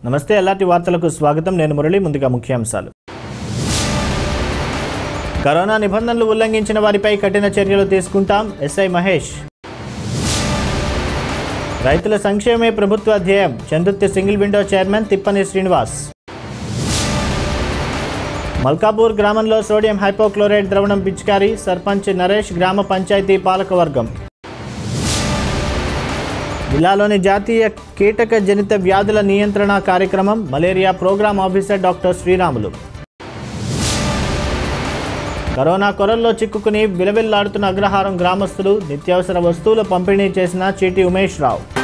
నమస్తే ఎల్లాటి వార్తలకు స్వాగతం నేను మురళి ముందుగా ముఖ్యాంశాలు కరోనా నిబంధనలు ఉల్లంఘించిన వారిపై కఠిన చర్యలు తీసుకుంటాం ఎస్ఐ మహేష్ రైతుల సంక్షేమే ప్రభుత్వ ధ్యేయం Chandurthi single window chairman Thippani Srinivas Malkapur గ్రామంలో సోడియం హైపోక్లోరైడ్ ద్రవణం పిచికారి సర్పంచ్ నరేష్ గ్రామ పంచాయతీ పాలకవర్గం జిల్లాలోని జాతీయ కీటక జనిత వ్యాధుల నియంత్రణ కార్యక్రమం malaria programme officer doctor Sriramulu corona కొరల్లో చిక్కుకుని విలవిల్లాడుతున్న అగ్రహారం గ్రామస్తులు నిత్యావసర వస్తువుల పంపిణీ చేసిన చీటి ఉమేష్ రావు